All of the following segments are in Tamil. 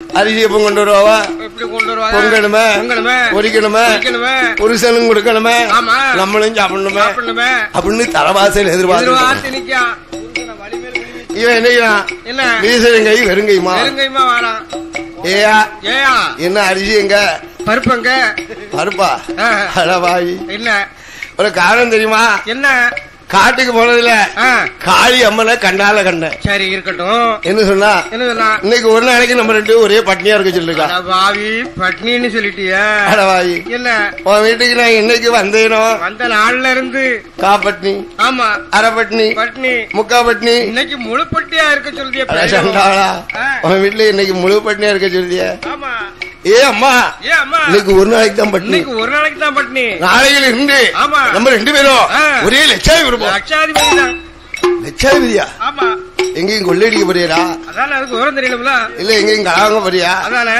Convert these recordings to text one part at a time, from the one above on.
அரிசி எப்ப கொண்டு வருவாவா எப்படி கொண்டு வருவாங்க பொங்கணுமே பொங்கணுமே பொரிக்கணுமே வைக்கணுமே புருஷனும் கொடுக்கணுமே ஆமா. நம்மளும் சாப்பிடணுமே சாப்பிடணுமே அப்படின்னு தலைவாசல் எதிர்பார்த்து எதிர்பார்த்து நிக்கா இவன் என்னைக்கிறான் என்ன வீசன் கை வெறுங்கையுமா நெருங்கையுமா வாரான் ஏயா ஏயா என்ன அரிசி எங்க பருப்பங்க பருப்பா ஆ. அடவாயி என்ன ஒரு காரணம் தெரியுமா என்ன காட்டுக்கு போனதுல ஆ, காளி அம்மனை கண்ணால கண்டேன் சரி இருக்கட்டும் என்ன சொன்னா என்ன சொல்லலாம் இன்னைக்கு ஒரு நாளைக்கு நம்ம ரெண்டு பேரும் ஒரே பட்னியா இருக்க சொல்லிருக்கா அட பாவி பட்னின்னு சொல்லிட்டிய அடவாயி என்ன உன் வீட்டுக்கு நான் என்னைக்கு வந்தேனோ வந்த நாள்ல இருந்து காப்பட்னி ஆமா அரைப்பட்னி பட்னி முக்கா பட்னி இன்னைக்கு முழு பட்டியா இருக்க சொல்லிய அட சண்டாளா ஆ. உன் வீட்டுல இன்னைக்கு முழு பட்னியா இருக்க சொல்லிய ஆமா ஏ அம்மா ஏ அம்மா இன்னைக்கு ஒரு நாளைக்கு தான் பட்னி இன்னைக்கு ஒரு நாளைக்கு தான் பட்னி நாளையில இருந்து ஆமா. நம்ம ரெண்டு பேரும் ஆ. ஒரே லட்சாதி இருப்போம் லட்சாதிபதி தான் லட்சாதிபதியா ஆமா எங்கேயும் கொள்ளையடிக்க போறியடா அதானே அதுக்கு விவரம் தெரியணும்ல இல்ல எங்கேயும் கலாங்க போறியா அதானே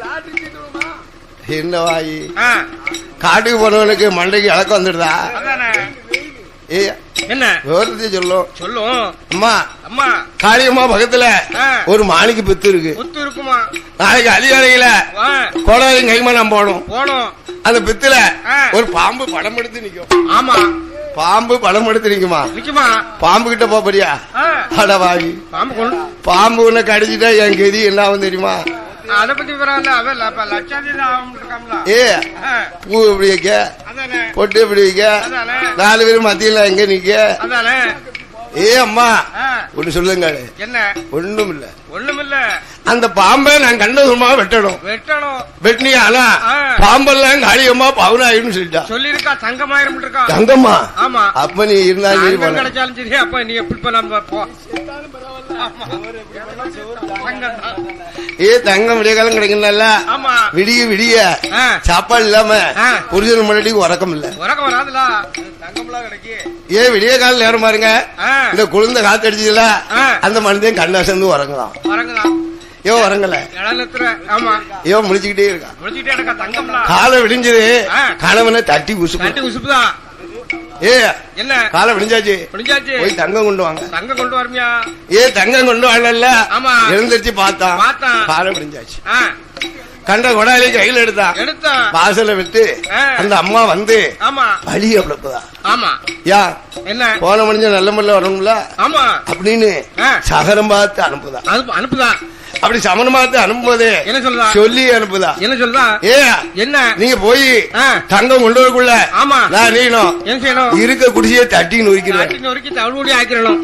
என்ன வாயி ஆ, காட்டுக்கு போனவனுக்கு மண்டைக்கு இழக்கம் வந்துடுதா அதானே ஏ என்ன விவரத்தை சொல்லும் சொல்லும் அம்மா அம்மா காளியம்மா பக்கத்துல ஆ. ஒரு மாணிக்கு பித்து இருக்கு புத்து இருக்குமா நாளைக்கு அதிகாலையில வா கோடாரி கைமா நம்ம போகணும் போனோம் அந்த பித்துல ஆ. ஒரு பாம்பு படம் எடுத்து நிக்கும் ஆமா பாம்பு படம் எடுத்து நிக்குமா நிக்குமா பாம்பு கிட்ட போப் போறியா ஆ, அடவாயி பாம்பு கொண்டு பாம்பு உன்னை கடிச்சிட்டா என் கதி என்ன ஆகும் தெரியுமா அதை பத்தி விவரம் இல்ல அவன் ல- அப்ப லட்சாதிபதி ஆகும் இருக்காம்ல ஏ ஆ, பூ எப்படி வைக்க அதானே பொட்டு எப்படி வைக்க அதானே நாலு பேரும் மத்தியில எங்க நிக்க அதானே ஏ அம்மா ஆ, ஒண்ணு சொல்லுங்க என்ன ஒண்ணும் இல்ல ஒண்ணுமில்ல அந்த பாம்பை நான் கண்டதுமா வெட்டணும் வெட்டணும் வெட்டினியா ஆனா ஆ. பாம்பெல்லாம் காளியம்மா பவுனாயின்னு சொல்லிட்டா சொல்லிருக்கா தங்கமாயிரம் இருக்கா தங்கம்மா ஆமா அப்ப நீ இருந்தா நீ தங்கம் போன கிடைச்சாலும் சரி அப்ப நீ எப்படி இப்ப நம்ம போ ஆமா. தங்கம் தான். ஏ தங்கம் விடிய காலம் கிடைக்கணும்ல ஆமா விடிய விடிய ஆ, சாப்பாடு இல்லாம ஆ. புருஷன் முன்னாடி உறக்கம் இல்ல உறக்கம் வராதுல தங்கம்லாம் கிடைக்கு ஏ விடிய காலம் நேரம் பாருங்க ஆ, இந்த குழந்தை காத்தடிச்சதுல ஆ. அந்த மனிதன் கண்ணா சேர்ந்து உறங்கலாம் உறங்குதான் ஏன் உறங்கல இளநத்துல ஆமா ஏன் முடிச்சுக்கிட்டே இருக்கான் முடிச்சுக்கிட்டே இருக்கா தங்கம்லாம் காலை விடிஞ்சது ஆ. கணவனை தட்டி உசுப்பு தட்டி உசுப்புதான் ஏ என்ன காலை விடிஞ்சாச்சு முடிஞ்சாச்சு போய் தங்கம் கொண்டு வாங்க தங்கம் கொண்டு வரமியா ஏ தங்கம் கொண்டு வரல ஆமா. எழுந்திருச்சு பார்த்தான் பார்த்தான். காலை விடிஞ்சாச்சு ஆ, கண்ட கொடாலி கையில எடுத்தான் எடுத்தான் வாசல விட்டு ஆ. அந்த அம்மா வந்து ஆமா வழி அவ்வளவுதான் ஆமா யா என்ன போன முடிஞ்ச நல்ல முறையில் வரணும்ல ஆமா அப்படின்னு ஆ. சகரம் பார்த்து அனுப்புதா அனுப்பு அனுப்புதான் அப்படி சமனம் பார்த்து அனுப்பும்போது என்ன சொல்றா சொல்லி அனுப்புதா என்ன சொல்றா ஏ என்ன நீங்க போய் ஆ. தங்கம் கொண்டு வரக்குள்ள ஆமா நான் நீனும் என்ன செய்யணும் இருக்க குடிசையை தட்டி நொறுக்கிறேன் காட்டி நொறுக்கி தவிடு ஆக்கிடணும்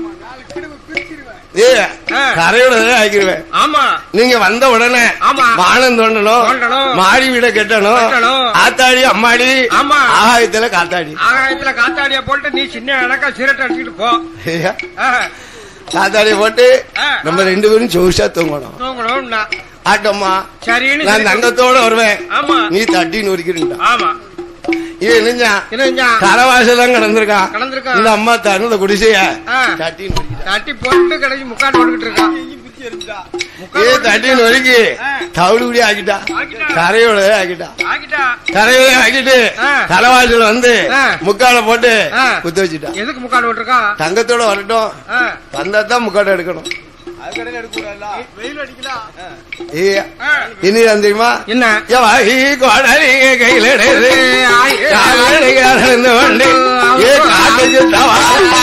ஏ ஆ. கரையோட ஆக்கிடுவேன் ஆமா நீங்க வந்த உடனே ஆமா. வானம் தோண்டணும் தோண்டணும். மாடி வீட கட்டணும் கட்டணும். ஆத்தாடி அம்மாடி ஆமா. ஆகாயத்துல காத்தாடி ஆகாயத்துல காத்தாடிய போட்டு நீ சின்ன இடக்கா சிரட்டை அடிச்சுட்டு போ ஏய்யா, ஆ, காத்தாடிய போட்டு ஆ. நம்ம ரெண்டு பேரும் ஜோஷா தூங்கணும் தூங்கணும்னா ஆட்டம்மா சரின்னு நான் சொல்லி- தங்கத்தோட வருவேன் ஆமா நீ தட்டி நொறுக்கிறா ஆமா இவன் என்னஞ்சா என்ன கரவாசலாம் கிடந்திருக்கான் கலந்துருக்கான் இந்த அம்மா தகுந்த குடிசைய ஆ. தட்டி நொறுக்கிறா. தட்டி போட்டு கடைசி முக்காட்டு போட்டுக்கிட்டு இருக்கான் ஏ தட்டி நொறுக்கி ஆ. தவிடு குடி ஆக்கிட்டா ஆக்கிட்டா. கரையோட ஆக்கிட்டா ஆகிட்டா கரையோட ஆக்கிட்டு ஆ. தலைவாசல் வந்து ஆ. முக்கால போட்டு ஆ. குத்த வச்சுட்டா எதுக்கு முக்காடு போட்டிருக்கான் தங்கத்தோட வரட்டும் ஆ. வந்தா தான் முக்காட்டை எடுக்கணும் வெயில் அடிக்கலாம் ஏ ஆ. இனி தான் தெரியுமா என்ன எவாயி கோடாரி கையில எடுத்து, காலடி கறந்து கொண்டு, ஏ காட்டுக்கு தவா.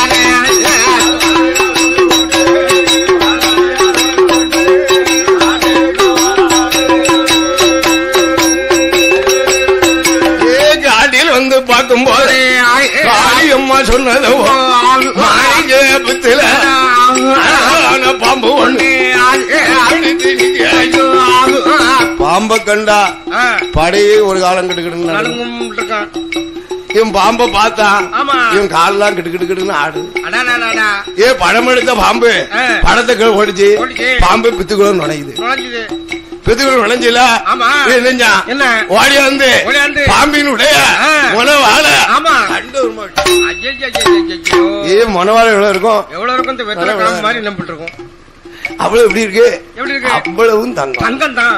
ஏ காட்டில் வந்து பார்க்கும் போது காளியம்மா சொன்னதோ மாளிகை புத்துல அழகான பாம்பு ஒண்ணு அடித்து நிக்க. பாம்பை கண்டா ஆ. படையே ஒரு காலம் கிட்டுக்கிட்டு நலுங்கும் இருக்கான் இவன் பாம்பை பார்த்தான் ஆமா. இவன் காலெல்லாம் கிட்டு கிட்டு கிட்டுன்னு ஆடு அடாடாடாடா ஏ படம் எடுத்த பாம்பு ஆ. படத்தை கீழ ஓடிச்சு ஓடிச்சு. பாம்பு பித்துக்குள்ள நுழையுது நுழைஞ்சுது பித்துக்குள்ள நுழைஞ்சில ஆமா. நெஞ்சான் என்ன? ஓடி வந்து ஓடியாந்து. பாம்பினுடைய ஆ. முனவால ஆமா. கண்டு ஒரு மாட்டு. ஐயையையையையோ. ஏ முனவால எவ்வளவு இருக்கும் எவ்வளவு இருக்கும் இந்த வெத்தலை நல்லா கிழங்கு மாதிரி நம்பிட்டு இருக்கும் அவ்வளவு எப்படி இருக்கு எப்படி இருக்கு அவ்வளவும் தங்கம் தங்கம் தான்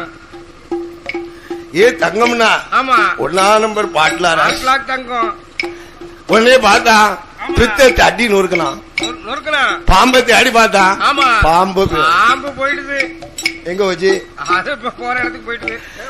ஏ தங்கம்னா ஆமா ஒன்னா நம்பர் பாட்டிலாரா லாக் தங்கம் உடனே பார்த்தான் பித்த தட்டி நொறுக்கலாம் நொறுக்கணும் பாம்பை தேடி பார்த்தான் ஆமா பாம்பு பே- பாம்பு போயிடுது எங்க வச்சு அது இப்ப போற இடத்துக்கு போயிட்டு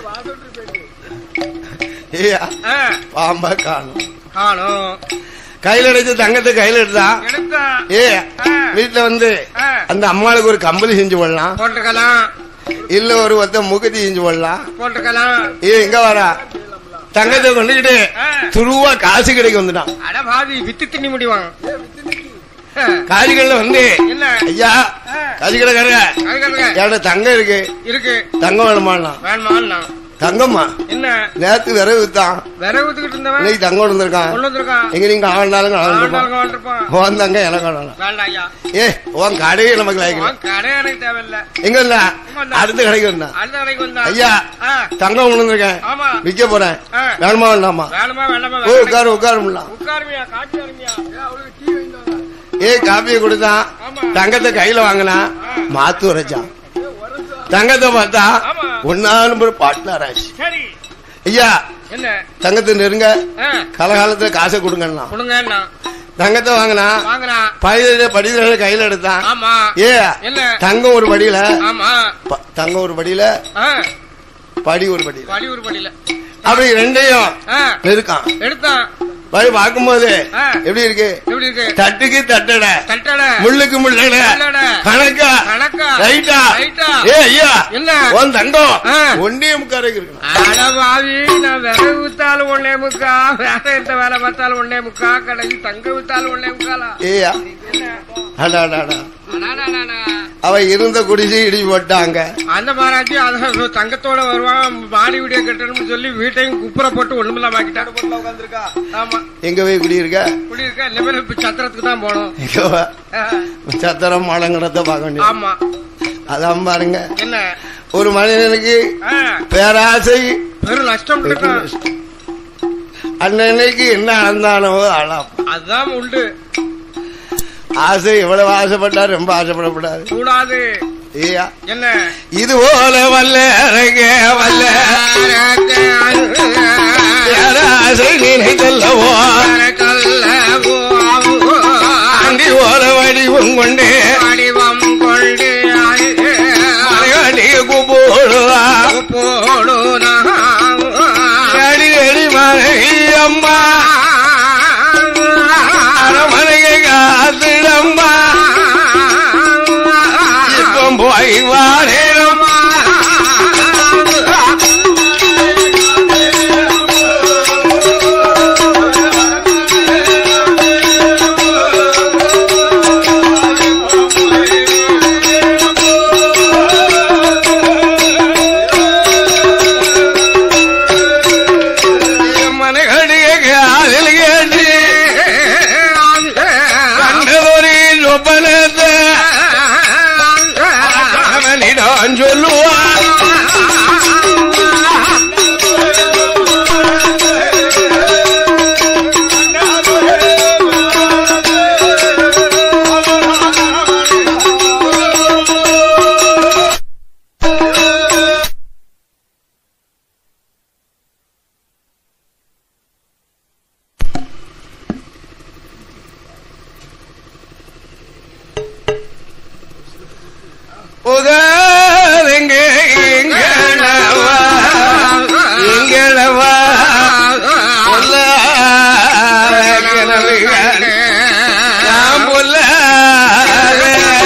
ஏயா ஆ, பாம்பா காணும் காணும் கையில எடுத்து தங்கத்தை கையில எடுத்தா எடுத்தா ஏ வீட்டுல வந்து ஆ, அந்த அம்மாளுக்கு ஒரு கம்பளி செஞ்சு போடலாம் போட்டுக்கலாம் இல்ல ஒரு ஒத்த முகத்தி செஞ்சு போடலாம் போட்டுக்கலாம் ஏ எங்க வரா தங்கத்தை கொண்டுகிட்டு ஆ, துருவா காசு கிடைக்க வந்துட்டான் அட பாவி வித்து தின்னி முடிவாங்க ஆ, காசுகள்ல வந்து என்ன ஐயா ஆ, காசு கடைக்காரங்க அதுக்காக என்கிட்ட தங்கம் இருக்கு இருக்கு தங்கம் வேணுமாண்ணா வேணுமா தங்கம்மா என்ன நேத்து விரவு வித்தான் விரை ஊத்துக்கிட்டு இருந்தவன் இன்னைக்கு தங்கம் வந்திருக்கான் கொண்டு வந்திருக்கான் எங்க நீங்க ஆண்டாலும் ஆண்டாலும் ஆண்டாளுங்க வாழ்ந்திருப்பான் உன் தங்க எனக்கு வேணாம் வேண்டாம் ஐயா ஏ உன் கடையே நமக்கு லாய்க்கல உன் கடை எனக்கு தேவையில்ல எங்க இருந்தா அடுத்த கடைக்கு வந்தா அடுத்த கடைக்கு வந்தா ஐயா ஆ, தங்கம் விழுந்திருக்கேன் ஆமா விற்க போறேன் ஆ, வேணுமா வேண்டாமா வேணுமா வேண்டாமா ஓ உட்காரு உட்காருலாம் உட்காருமியா காட்சி வருமியா ஏ காப்பியை கொடுத்தான் ஆமா தங்கத்தை கையில வாங்கினா மாத்து உரைச்சான் தங்கத்தை பார்த்தா ஆமா ஒன்னா நம்பர் பாட்னர் ஆச்சு சரி ஐயா என்ன தங்கத்தை நெருங்க ஆ, கலகாலத்துல காசை கொடுங்கண்ணா கொடுங்கண்ணா தங்கத்தை வாங்கினா வாங்குறான் பதினேழு படிதல கையில எடுத்தான் ஆமா ஏ என்ன தங்கம் ஒரு படியில ஆமா ப- தங்கம் ஒரு படியில ஆ, படி ஒரு படியில படி ஒரு படியில அப்படி ரெண்டையும் ஆ, நெருக்கான் எடுத்தான் படி பார்க்கும்போது ஆ, எப்படி இருக்கு எப்படி இருக்கு தட்டுக்கு தட்டட தட்டட முள்ளுக்கு முள்ளட முள்ளட. கணக்கா கணக்கா ரைட்டா ரைட்டா ஏ ஐயா என்ன உன் தங்கம் ஆ. ஒன்னே முக்காரைக்கு இருக்கணும் அட பாவி நான் விரை ஊத்தாலும் ஒன்னே முக்கா வேற எந்த வேலை பார்த்தாலும் ஒன்னே முக்கா கடைசி தங்க ஊத்தாலும் ஒன்னே முக்காலா ஏயா என்ன அடா அடாடா அடாடாடாடா. அவ இருந்த குடிசை இடி போட்டாங்க அந்த மாராஜி அத தங்கத்தோட வருவான் மாடி வீடியோ கட்டணும்னு சொல்லி வீட்டையும் குப்புற போட்டு ஒண்ணுமில்லாம ஆக்கிட்டாரு ஆமா எங்க போய் குடி இருக்க குடியிருக்க இனிமேல் இப்ப சத்திரத்துக்கு தான் போனோம் எங்க வா? ஆ, சத்திரம் மாடங்கடத்தை பார்க்க வேண்டியது ஆமா அதான் பாருங்க என்ன ஒரு மனிதனுக்கு ஆ, பேராசை பெரும் நஷ்டம் இருக்கும் அன்னைக்கு என்ன அளந்தானோ அழாம் அதுதான் உண்டு ஆசை எவ்வளவு ஆசைப்பட்டா ரொம்ப ஆசைப்படக்கூடாது கூடாது ஐயா என்ன இது போல வல்ல அரங்கே வல்ல பேராசை நினைத்தல்லவோ ஆண்டி ஓல வடிவம் கொண்டு வடிவம் கொண்டு மலையாளி கும்போடுவா போடு அடி அடி மலை அம்மா அரமனையை காத்திடம்மா இப்போ போய் வாரேனம்மா மனைகடிய காதில் கேட்டு கண்டதொரு சொப்பனத்தை அவனிடம் சொல்லுவான் புகாருங்க எங்களவா எங்களவா பொல்லாத கிழவிகள் நாம் பொல்லாத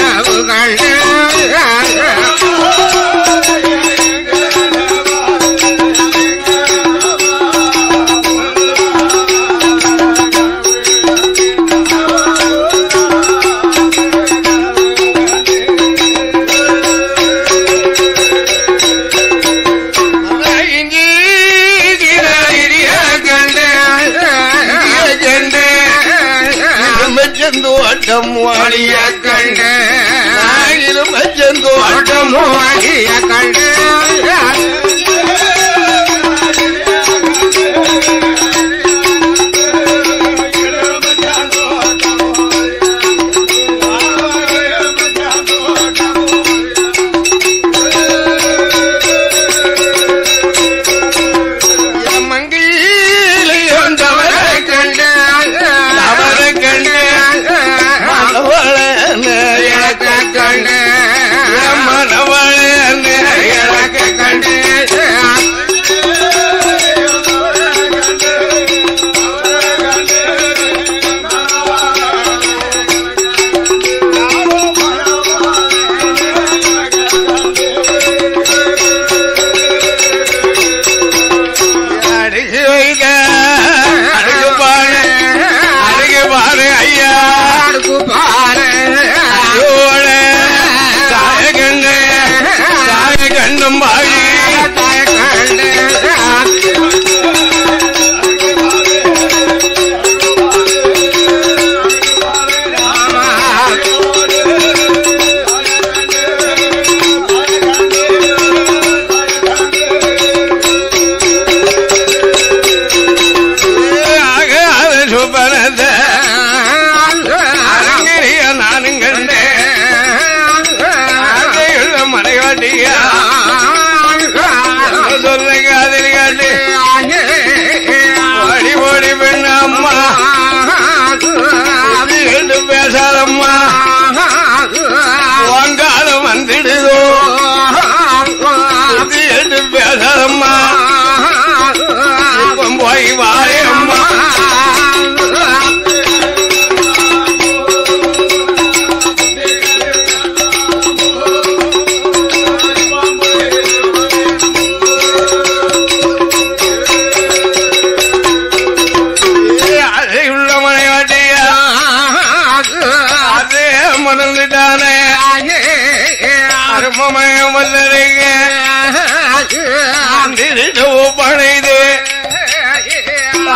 இஞ்சி கிராயிரிய கண்டு கண்டு இருமச்சந்தோட்டம் வாடிய கண்டு இருமச்சந்தோட்டம் வாடிய மங்கையிலையும் தவற கண்டு தவற கண்டு மனவளன எனக்கு கண்டு மனவளன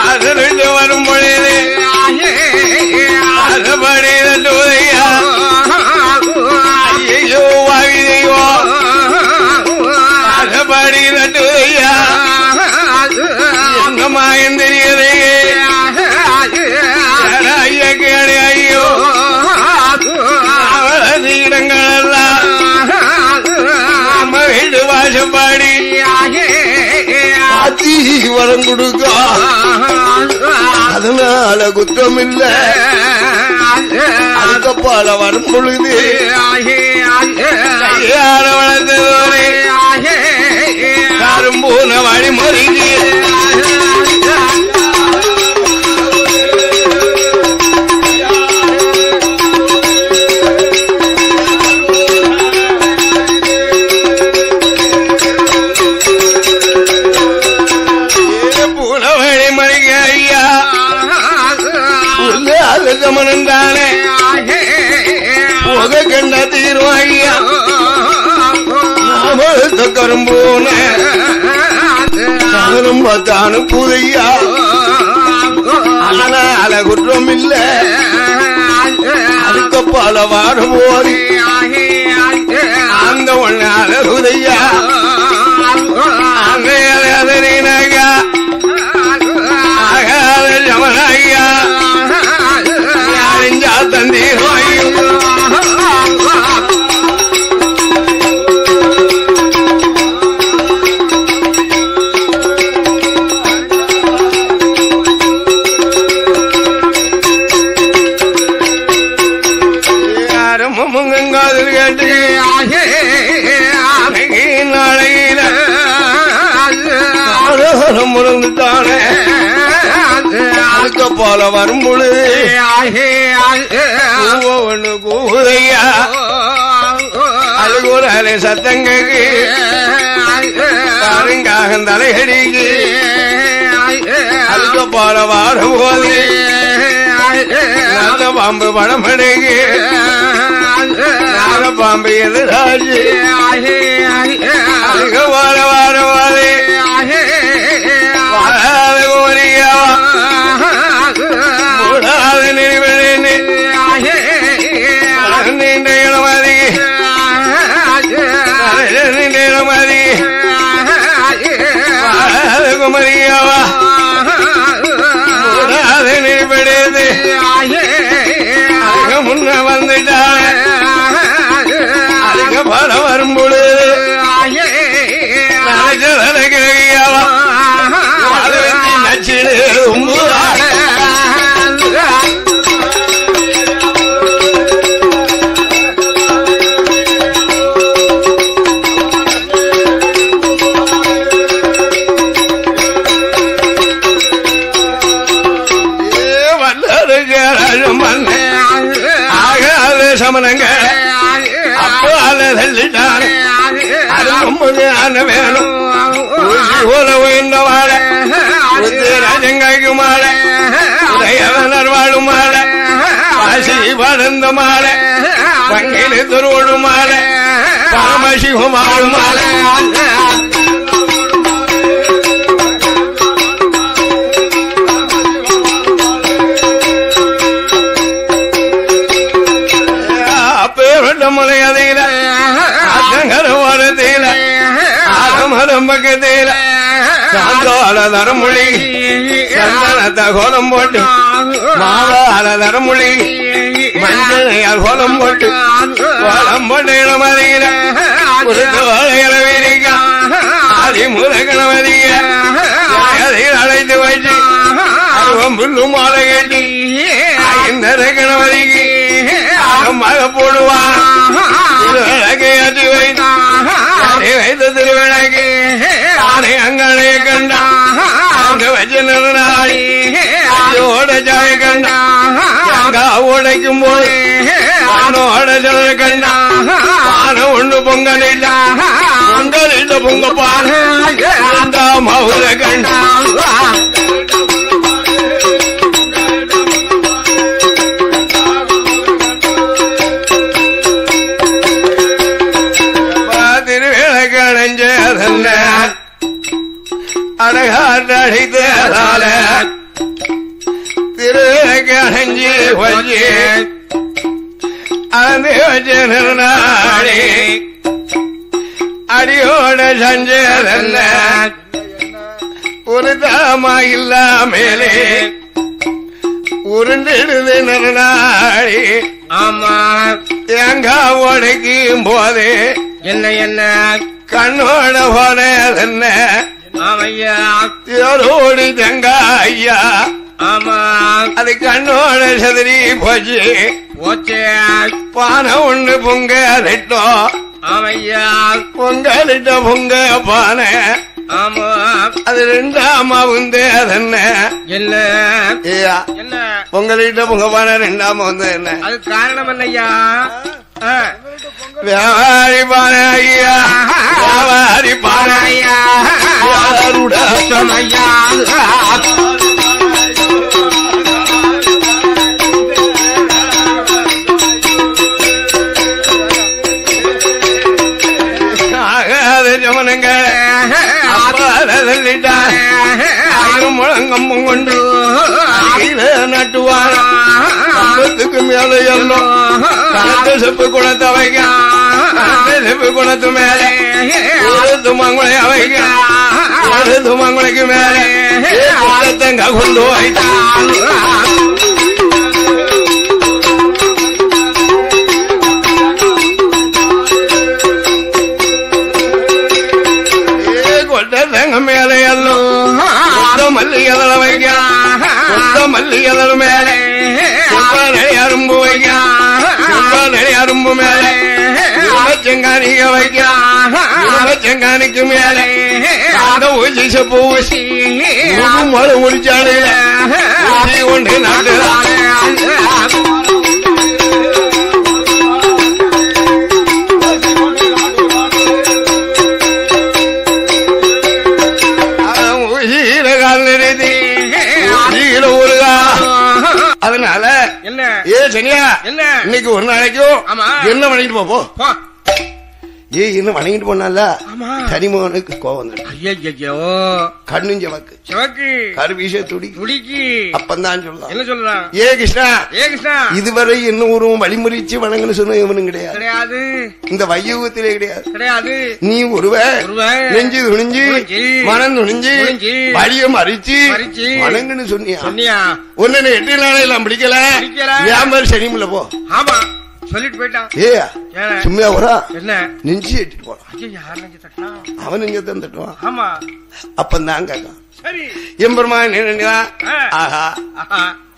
அதிலிருந்து வரும் பொழுது அதுபடி தட்டுவதையா ஐயோ வாவி தெய்வம் அதுபடி தட்டுவதையா என்னமா எந்திரியதே ஐயா கேடு ஐயோ அவளது இடங்கள் எல்லாம் நம்ம வீடு வாசப்பாடி ஆத்தி வரம் கொடுக்க அதனால குற்றம் இல்ல அதுக்கப்பால வரும் பொழுது கையால வளர்த்ததோரே கரும்பூன வழிமுறைக்கு பூன வழிமுறைக்கு ஐயா உள்ளே அலகமனம் தானே புகை கண்ட தீர்வம் ஐயா நாம கரும்பூன நானும் பார்த்தானு புதையா அதனால குற்றம் இல்ல அதுக்கப்பால வாரம் போது அந்த ஒண்ணு அழகுதையா அந்த அழகதீனாயா ஆகாத ஜமனாயா யாரிஞ்சா தந்தீர்வாயும் யாரும் முங்கங்காதில் கேட்டு அன்னைக்கு நாளையில ஆரோகரம் முறந்துட்டானே அதுக்கப்பால வரும் பொழுது ஒண்ணு கூதையா அது கூட அலை சத்தங்களுக்கு காருங்காக தலைகடிக்கு அதுக்கப்பால வார போது நல்ல பாம்பு படம் எடுக்கு நாக பாம்பு எதிராஜி அதுக்கு வார வார வாரே வாராத கோரியாவா மூடாத நினைவிழேன்னு நீண்ட இளமதி நீண்ட இளமதி வாராத குமரியாவா மூடாத நினைவிடுது அதுக்கு முன்ன வந்துட்டாங்க அதுக்கு பலம் வரும் பொழுது நாளையாவா அதை வச்சு நச்சிடு உம்புறாங்க ஆகாத சமனங்க அப்போ அதை தள்ளிட்டாங்க அது ரொம்ப ஞான வேணும் ஊசி போல உயர்ந்த வாழை ராஜங்காய்க்கு மாலை உதயவனர் வாழும் மாலை வாசி படந்த மாலை வங்கிலி துருவோடு மாலை பரமசிவம் வாழும் மாலை பேருண்ட மலை அதில அத்தங்கர ஓரத்தில ஆரமரம் பக்கத்தில சாந்தோல தரமொழி சந்தனத்த கோலம் போட்டு மாவால தரமொழி மஞ்சள் கோலம் போட்டு கோலம் போட்டு இளமதியில குருத்து வாழையில வீரிக்க ஆதி முருகணமதிய அழைத்து வச்சு அருவம் புல்லு மாலை கட்டி இந்த கணவதிக்கு மக போடுவான் திருவிளக்கை ஏற்றி வைத்து வைத்த திருவிளக்கு ஆனை அங்கனை கண்டான் அங்க வச்ச நிறுநாளி ஓட ஜாய கண்டான் அங்க உடைக்கும் போது ஆனோட ஜல கண்டான் ஆன ஒண்ணு பொங்கல் இல்ல பொங்கல் இல்ல பொங்க பாரு மவுர கண்டான் திருவிளக்கணைஞ்சதல்ல அழகாட்ட அழைத்தால திருக்கணஞ்சி வஞ்சி அது வச்சு நிர்நாடி அடியோட சஞ்சேதல்ல ஒரு தாமா இல்லாமலே உருண்டிடுது நிர்நாடி ஆமா தேங்காய் உடைக்கும் போது என்ன என்ன கண்ணோட போனதென்ன ஆமையா தேரோடி தேங்காய்யா ஆமா அது கண்ணோட சதுரி போச்சு ஓச்சே பானை ஒண்ணு பொங்க ரெட்டோம் ஆமையா பொங்கலிட்ட பொங்க பானை ஆமா அது ரெண்டாமா வந்து அதென்ன என்ன ஏயா என்ன பொங்கலிட்ட பொங்க பானை ரெண்டாமா வந்து என்ன அது காரணம் என்னய்யா ஆ. வியாபாரி பானை ஐயா வியாபாரி பானை ஐயா. யாருடா சுமையா. ஆகாத ஜமனங்க சொல்லிட்டான் ஆயிரம் முழங்கம்பும் கொண்டு கீழே நட்டுவான் கம்பத்துக்கு மேல எல்லாம் கணத்து செப்பு குணத்தை வைக்க கணத்து செப்பு குணத்து மேலே ஒரு துமங்குளை வைக்க ஒரு துமங்குளைக்கு மேலே குளத்தங்க கொண்டு வைத்தான் கொட்டத்தங்க மேலே எல்லாம் கொத்த மல்லி எதல வைக்க கொத்த மல்லி எதல மேலே செவ்வாழை அரும்பு வைக்க செவ்வாழை அரும்பு மேலே செங்கானிக்க வைக்க செங்கானிக்கு மேலே அந்த ஊசி செப்பு ஊசி மழை முடிச்சாடு ஊசி கொண்டு நாட்டுதான் ஊசியில கால் நிறுத்தி ஊசியில ஊருகா அதனால என்ன ஏ சனியா என்ன இன்னைக்கு ஒரு நாளைக்கும் ஆமா. என்ன பண்ணிட்டு போ, போ போ. ஏ என்ன வணங்கிட்டு போனால ஆமா. கனிமகனுக்கு கோவம் வந்துடும் ஐயையையோ. கண்ணும் செவக்கு சிவக்கு கருவீச துடி துடிக்கு அப்பந்தான் சொல்லலாம் என்ன சொல்றான் ஏ கிருஷ்ணா ஏ கிருஷ்ணா இதுவரை என்ன உருவம் வழிமுறிச்சு வணங்கன்னு சொன்ன இவனும் கிடையாது கிடையாது இந்த வையுகத்திலே கிடையாது கிடையாது நீ ஒருவ ஒருவன் நெஞ்சு துணிஞ்சு துணிஞ்சு, மனம் துணிஞ்சு துணிஞ்சு, வழிய மறிச்சு மறிச்சு, வணங்குன்னு சொன்னியா சொன்னியா உன்னை எட்டு நாளையெல்லாம் பிடிக்கல பிடிக்கல. வியாபாரம் சரிமில்ல போ ஆமா சொல்லிட்டு போயிட்டான் ஏ ஏன்? சும்மா வரா என்ன நெஞ்சு எட்டிட்டு போறான் ஐயோ யார் நெஞ்சு தட்டினா அவன் இங்க தந்துட்டுவான் ஆமா அப்பந்தான் கேட்கான் சரி எம்பெருமான் நினைக்கிறா ஆ. ஆஹா ஆஹா.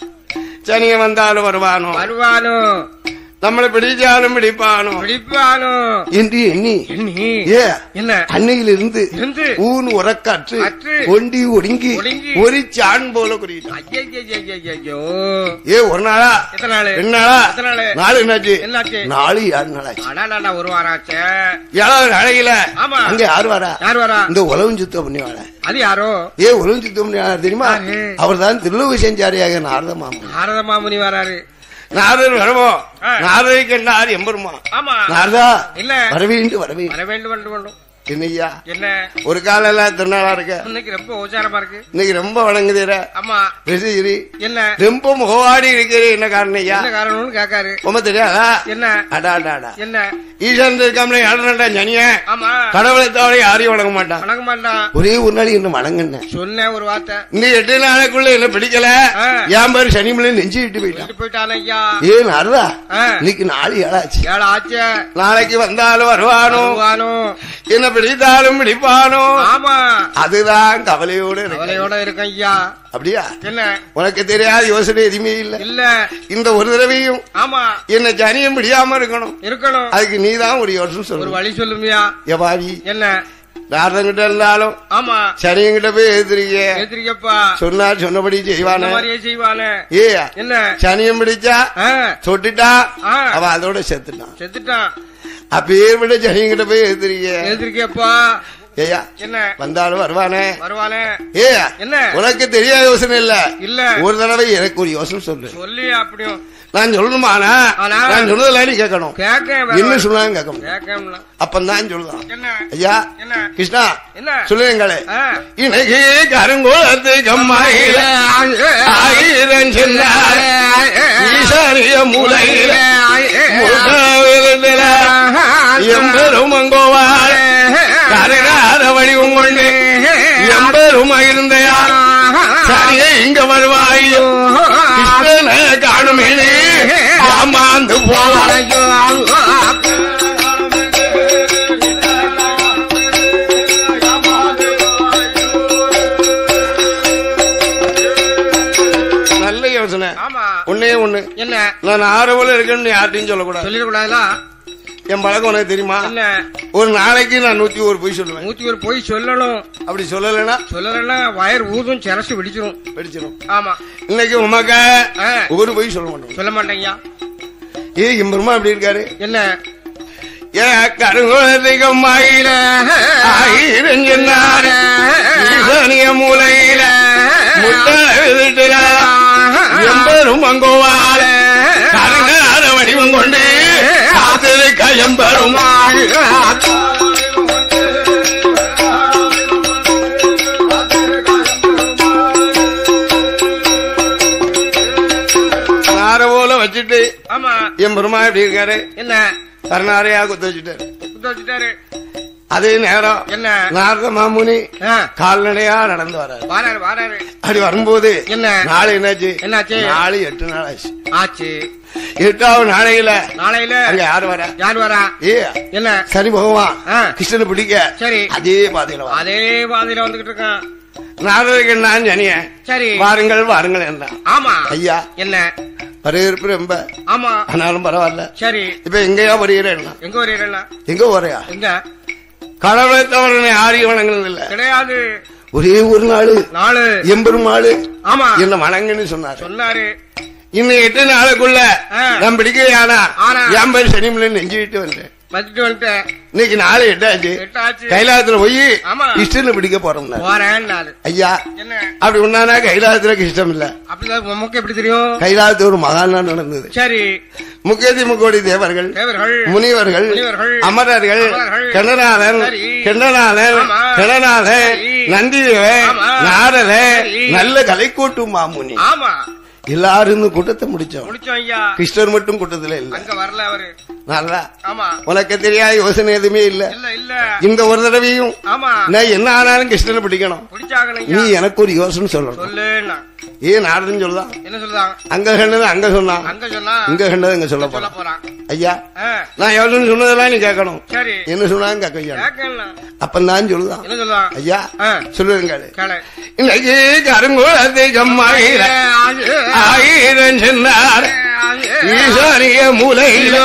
சனிய வந்தாலும் வருவானோ வருவானோ நம்மளை பிடிச்சாலும் பிடிப்பானோ பிடிப்பானோ என்று எண்ணி எண்ணி ஏ என்ன அன்னையிலிருந்து இருந்து ஊன் உறக்காற்று அற்று, ஒண்டி ஒடுங்கி ஒடுங்கி, ஒரு சான் போல குறியிட்டான் ஐயையையையையோ. ஏ ஒரு நாளா எத்தனை நாளு ரெண்டு நாளா எத்தனை நாளு நாலு என்னாச்சு என்னாச்சு நாலு ஏழு நாளாச்சு அடாடாடா ஒரு வாரம் ஆச்சே ஏழாவது நாளையில ஆமா. அங்க யாரு வரா யார் வரா இந்த உலகம் சுத்தம் பண்ணி வாழ அது யாரோ ஏ உலகம் சுத்தம் பண்ணி வாழ தெரியுமா யாரு? அவர் தான் திருலோக செஞ்சாரியாக நாரத மாமன் நாரத மாமுனி வராரு நாரதர் வருவோம் ஆ. நாரதை கண்டார் எம்பெருமா ஆமா நாரதா இல்ல வரவேண்டு வரவே வர வேண்டும் வேண்டும் வேண்டும் என்னய்யா என்ன ஒரு காலம் எல்லாம் திருநாளா இருக்க இன்னைக்கு ரொம்ப உச்சாரமா இருக்கு இன்னைக்கு ரொம்ப வணங்குதீர ஆமா ரசிகரி என்ன ரொம்ப முகவாடி இருக்கிறீ என்ன காரணம் ஐயா என்ன காரணம்னு கேக்காரு உம தெரியாதா என்ன அடா அடா அடா என்ன ஈசன் இருக்காமலே ஆடுறா ஜனிய ஆமா கடவுளை தவிர யாரையும் வணங்க மாட்டான் வணங்க மாட்டான் ஒரே ஒரு நாள் என்ன வணங்குன சொன்னேன் ஒரு வார்த்தை இந்த எட்டு நாளைக்குள்ள என்ன பிடிக்கல ஆ. என் பேர் சனிமலை நெஞ்சு விட்டு போயிட்டான் விட்டு போயிட்டான் ஐயா ஏன் அருதா ஆ. இன்னைக்கு நாலு ஏழாச்சு ஏழு ஆச்சே நாளைக்கு வந்தாலும் வருவானோ வருவானோ என்ன பிடித்தாலும் பிடிப்பானோ ஆமா அதுதான் கவலையோட இருக்கு கவலையோட இருக்கேன் ஐயா அப்படியா என்ன உனக்கு தெரியாத யோசனை எதுவுமே இல்ல இல்ல இந்த ஒரு தடவையும் ஆமா என்ன ஜனியம் பிடியாம இருக்கணும் இருக்கணும் அதுக்கு நீதான் ஒரு யோசனை ஒரு சொல்லணும் வழி சொல்லுமியா எவாரி என்ன நாரதங்கிட்ட இருந்தாலும் ஆமா சனியங்கிட்ட போய் எதிர்க்க ஏத்திரிக்கப்பா சொன்னா சொன்னபடி இந்த செய்வானே மாதிரியே செய்வானே ஏ என்ன சனியம் பிடிச்சா ஆ, தொட்டுட்டா ஆ. அவன் அதோட செத்துட்டான் செத்துட்டான் அப்பேர் விட சனியங்கிட்ட போய் எதிர்க்க ஏத்திரிக்கப்பா ஏயா என்ன வந்தாலும் வருவானே வருவானே ஏ என்ன? உனக்கு தெரியாத யோசனை இல்ல இல்ல ஒரு தடவை எனக்கு ஒரு யோசனை சொல்லு சொல்லி அப்படியும் நான் சொல்லணுமா ஆனா ஆனா? நான் சொல்றதெல்லாம் நீ கேட்கணும் கேட்க என்ன சொன்னாலும் கேட்கணும் கேட்கல அப்பந்தான் சொல்லுதான் என்ன ஐயா என்ன கிருஷ்ணா என்ன சொல்லுங்களே ஆ. இன்னைக்கு கருங்குளத்து கம்மாயில ஆயிரம் சொன்னார் ஈசானிய மூலையில முகாவிருந்தில எம்பெரும் அங்கோவார் கருகாத வடிவம் கொண்டு எம்பெரும் இருந்தையா சரியே இங்க வருவாயோ கிருஷ்ணனை காணுமே ஏமாந்து போவாய் நல்ல யோசனை ஆமா ஒன்னே ஒண்ணு என்ன நான் ஆரவல இருக்கேன்னு யார்ட்டையும் சொல்லக்கூடாது சொல்லிடக்கூடாதுல என் பழக்கம் உனக்கு தெரியுமா என்ன ஒரு நாளைக்கு நான் நூத்தி ஒரு பொய் சொல்லுவேன் நூத்தி ஒரு போய் சொல்லணும் அப்படி சொல்லலைன்னா சொல்லலன்னா வயர் ஊதும் சிரசு வெடிச்சிரும் வெடிச்சிடும் ஆமா இன்னைக்கு உமக்க ஆ. ஒரு பொய் சொல்ல மாட்டோம் சொல்ல மாட்டேங்கய்யா ஏ எம்பெருமா அப்படி இருக்காரு என்ன ஏ கருங்குலதிகம் ஆயிர ஆயிரம் சொன்னாரு ஈசானிய மூலையில முட்டாட்டுல எம்பெரும் அங்கோவால கருங்காத வடிவம் கொண்டு காத்திருக்க எம்பெரும் நார போல வச்சுட்டு ஆமா என் பெருமா எப்படி இருக்காரு என்ன கருணாரையா குத்த வச்சுட்டாரு குத்து வச்சுட்டாரு அதே நேரம் என்ன நாரத மாமுனி ஆ, கால்நடையா நடந்து வராரு வாராரு வாராரு அப்படி வரும்போது என்ன நாளை என்னாச்சு என்னாச்சு? நாளை எட்டு நாள் ஆச்சு ஆச்சு எட்டாவது நாளையில நாளையில அங்க யாரு வர யார் வரா ஏ என்ன சனி பகவான் ஆ. கிருஷ்ணனை பிடிக்க சரி அதே பாதையில வர அதே பாதையில வந்துகிட்டு இருக்கான் நாரதருக்கு நான் சனிய சரி வாருங்கள் வாருங்கள் என்றான் ஆமா ஐயா என்ன வரவேற்பு ரொம்ப ஆமா ஆனாலும் பரவாயில்ல சரி இப்ப எங்கேயா வருகிறேன் எங்க வரீங்களா எங்க வரையா எங்க கடவுளை தவறனை ஆரிய வணங்குறது இல்ல கிடையாது ஒரே ஒரு நாள் நாலு எம்பெருமாள் ஆமா என்ன வணங்குன்னு சொன்னாரு சொன்னாரு இன்னும் எட்டு நாளுக்குள்ள ஆ. நான் பிடிக்கலையானா ஆனா. என் பேர் சனிமலை நெஞ்சு விட்டு வந்தேன் வந்துட்டு வந்துட்டேன் இன்னைக்கு நாலு எட்டாச்சு எட்டாச்சு கைலாசத்துல போய் ஆமா. இஷ்டன்னு பிடிக்க போறோம் போறேன் நாலு ஐயா என்ன அப்படி ஒன்னானா கைலாசத்துல இஷ்டம் இல்ல அப்படிதான் உமக்கு எப்படி தெரியும் கைலாசத்துல ஒரு மகானா நடந்தது சரி முக்கேதி முக்கோடி தேவர்கள் தேவர்கள் முனிவர்கள் முனிவர்கள், அமரர்கள் அமரர்கள், கண்ணநாதன் சரி. கண்ணநாதன் ஆமா. கணநாதன் சரி. நந்திதேவன் ஆமா. நாரதன் சரி. நல்ல கலைக்கூட்டும் மாமுனி ஆமா எல்லாரும் இந்த கூட்டத்தை முடிச்சோம் முடிச்சோம் ஐயா கிருஷ்ணர் மட்டும் கூட்டத்துல இல்ல அங்க வரல அவரு நல்லா ஆமா உனக்கு தெரியாத யோசனை எதுவுமே இல்ல இல்ல இல்ல இந்த ஒரு தடவையும் ஆமா நான் என்ன ஆனாலும் கிருஷ்ணனை பிடிக்கணும் பிடிச்சாகணும் நீ ஐயா எனக்கு ஒரு யோசனை சொல்லணும் சொல்லுன்னா ஏன் நாரதன் சொல்லுதான் என்ன சொல்லுதாங்க அங்க கண்டது அங்க சொன்னான் அங்க சொன்னா இங்க கண்டது இங்க சொல்ல சொல்ல போறான் போறான் ஐயா ஆ, நான் யோசனை சொன்னதெல்லாம் நீ கேட்கணும் சரி என்ன சொன்னாங்க கேட்க ஐயா கேட்கலாம் அப்ப நான் சொல்லுதான் என்ன சொல்லுதான் ஐயா ஆ, சொல்லுங்க கேளு இன்னைக்கு கருங்குளத்தை கம்மாயிர ஆயிரம் சொன்னார் ஈசானிய மூலையில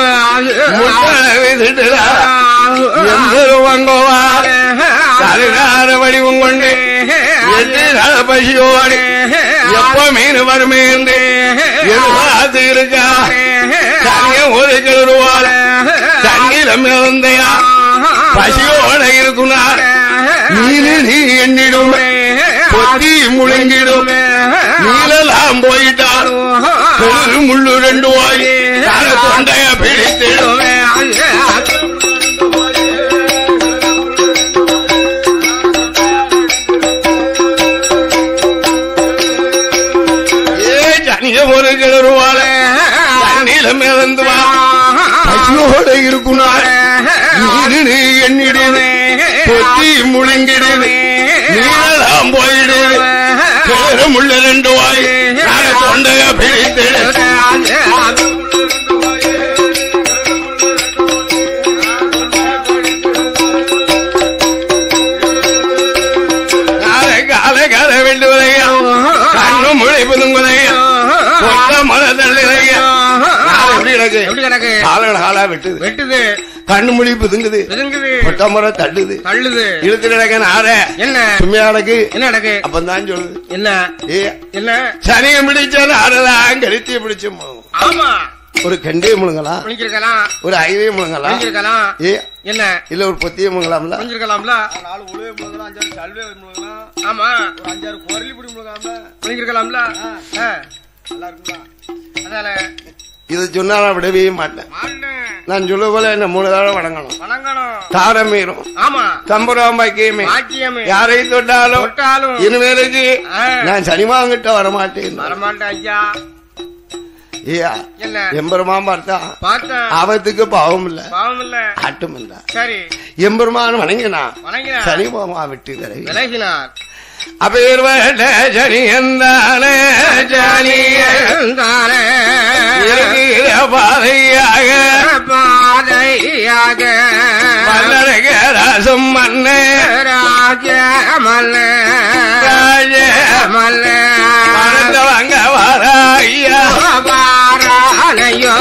முட்டவிட்டுவார் கருகார வடிவம் கொண்டு எட்டு நாள் பசியோடு எப்ப மீன் வருமே என்று எதிர்பார்த்து இருக்கா தனிய ஒரு கிளறுவாள் தண்ணீரம் இறந்தையா பசியோட இருக்குனார் மீனு நீ எண்ணிடும் பொத்தி முழுங்கிடும் நீலெல்லாம் போயிட்டார் பெரு முள்ளு ரெண்டு வாய் தர தொண்டைய பிடித்திடும் ஏ ஜனிய ஒரு கிளறுவாள தண்ணீரம் இறந்து வா பசியோட இருக்குனார் நீரு நீ எண்ணிடுது பொத்தி முழுங்கிடுது நீரெல்லாம் போயிடுது பேரும் உள்ள ரெண்டு வாய் தர தொண்டைய பிடித்திடும் காலை காலை காலை வெண்டுவதையா கண்ணு முளை புதுங்குதையா கொத்த மலை தள்ளுதையா எப்படி எனக்கு எப்படி கிடக்கு காலட காலா வெட்டுது வெட்டுது கண்ணு முழி புதுங்குது பிதுங்குது கொத்த மரம் தள்ளுது தள்ளுது இழுத்து கிடக்க நார என்ன சும்மையா எனக்கு என்ன நடக்கு அப்பந்தான் சொல்லுது என்ன ஏ என்ன சனியை பிடிச்ச நாரதான் கழுத்திய பிடிச்சு போகும் ஆமா ஒரு கண்டே முழுங்கலாம் முடிஞ்சிருக்கலாம் ஒரு ஐவே முழுங்கலாம் முடிஞ்சிருக்கலாம் ஏ என்ன இல்ல ஒரு பொத்தியே முழுங்கலாம்ல முடிஞ்சிருக்கலாம்ல நாலு உழவே முழுங்கலாம் அஞ்சாறு சல்வே முழுங்கலாம் ஆமா ஒரு அஞ்சாறு குரலி பிடி முழுகாம முடிஞ்சிருக்கலாம்ல ஆ, நல்லா இருக்குங்களா அதானே இது சொன்னா நான் விடவே மாட்டேன் மாட்டேன் நான் சொல்ல போல என்ன மூணு தடவை வணங்கணும் வணங்கணும் தாரமீரும் ஆமா தம்புராம் பாக்கியமே பாக்கியமே யாரை தொட்டாலும் தொட்டாலும் இனிமேலுக்கு ஆ, நான் சனிமாங்கிட்ட வரமாட்டேன் வரமாட்டேன் ஐயா ஐயா என்ன எம்பெருமான் பார்த்தா பார்த்தேன் ஆபத்துக்கு பாவம் இல்ல பாவம் இல்ல ஆட்டும் இல்ல சரி எம்பெருமான் வணங்கினா வணங்கினார் சனிமாமா விட்டு தரை விலகினார் அப்பேர்வட்ட ஜனி என்றானே ஜனியந்தானே இருக்கிற பாதையாக பாதையாக மன்னரக ராசம் மன்னே ராஜ மல்ல ராஜ மல்ல மறந்தவங்க வாராய்யா வாரானையோ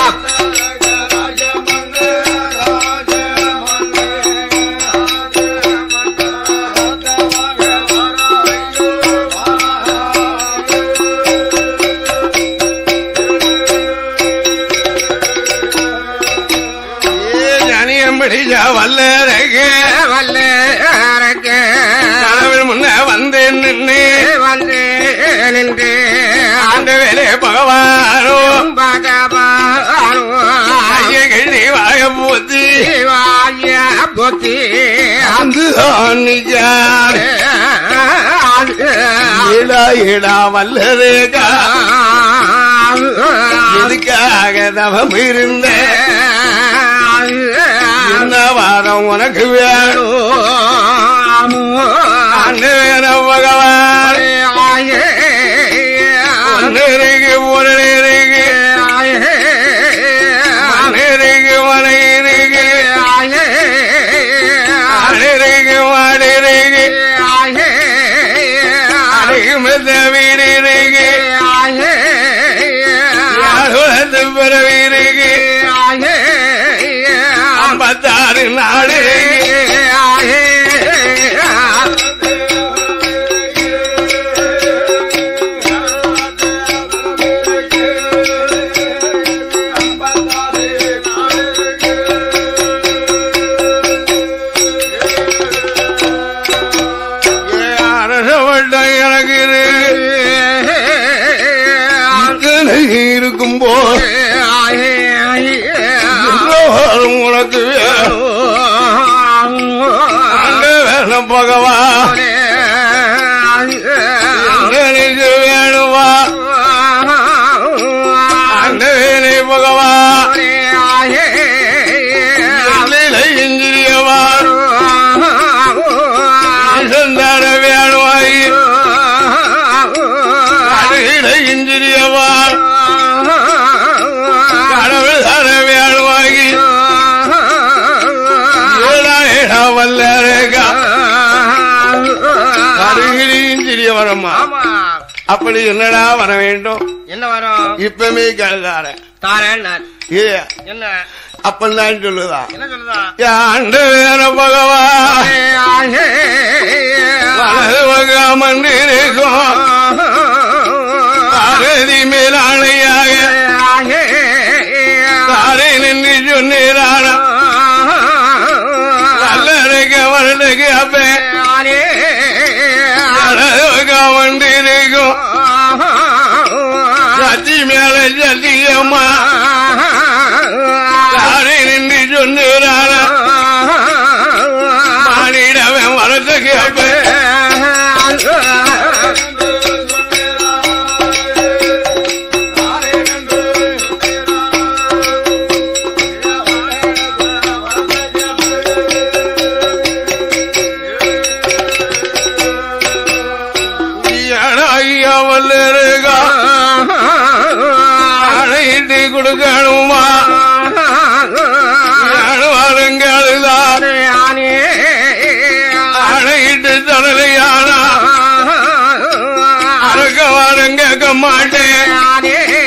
ஏ ஜனியம் பிடிச்ச வல்லரகு வல்ல கனவில் முன்ன வந்து நின்று வந்து நின்று ஆண்ட வேலை பகவானோ பகவானோ ஐய கிழி வாக போத்தி சிவாய புத்தி வந்து ஆணிச்சார் ஏடா ஏடா வல்லரேகா எதுக்காக தவம் இருந்த என்ன வாரம் உனக்கு வேணும் ஆண்டு வேணும் பகவான் ஒன்று இருக்கு ஒரு இருக்கு மண் இருக்கு மனை இருக்கு ஆடு இருக்கு மாடு இருக்கு அழகு மெத்த வீடு இருக்கு யாழ் பிறவி இருக்கு ஐம்பத்தாறு நாடு இருக்கு ஏ, அரச வட்டம் எனக்கு இருக்கு இத்தனை இருக்கும் போது உனக்கு வேணும் அங்க வேணும் பகவான் எனக்கு வேணுமா அந்த வேலை பகவான் எல்லையில இந்திரியவா சந்தான வேணுமாய் அருகில இந்திரியவா கடவுள் தர வேணுமாகி ஏடா ஏடா வல்லரேகா அருகில் இந்திரிய வரமா ஆமா அப்படி என்னடா வர வேண்டும் என்ன வரும் இப்பமே கழுதார தாரேன் ஏ என்ன அப்பந்தான் சொல்லுதா என்ன சொல்லுதா ஆண்டு வேற பகவான் வலது பகாமன் இருக்கும் பாரதி மேலாணையாக தாரை நின்று சொன்னீரான நல்லருக்கு அவர்களுக்கு அப்பே வலது பகாமன் இருக்கும் சத்தி மேல சத்தியம்மா தாரை நின்று சொன்னீரான மானிடவன் வரத்துக்கு அப்பே ஐயா வல்லருகா அழைத்து கொடுக்கணுமா வருங்காலுதான் அழைத்து தரலையானா அறுக்க வாரம் கேட்க மாட்டேன்